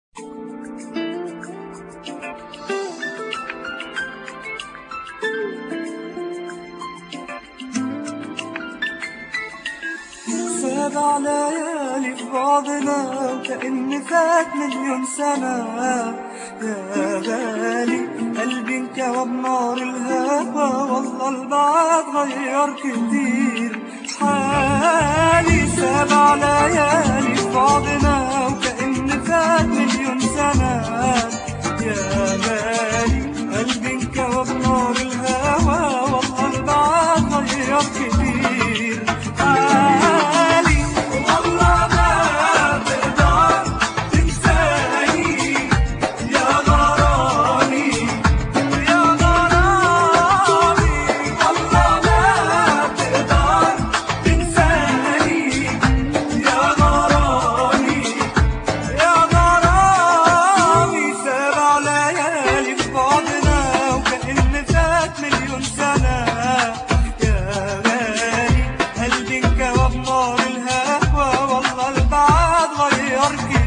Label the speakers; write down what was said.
Speaker 1: سبع ليالي في بعضنا وكأن فات مليون سنة يا غالي قلبي انكوى بنار الهوى والله البعد غير كتير حالي سبع ليالي في بعضنا وكأن فات مليون سنة يا غالي قلبي انكوى بنار الهوى والله البعد غير كتير حالي والله ما تقدر تنساني يا غرامي يا غرامي والله ما تقدر تنساني يا غرامي يا غرامي سبع ليالي في بعضنا وكأن فات مليون سنة يا غالي قلبي انكوى بنار الهوى والله البعد غير كتير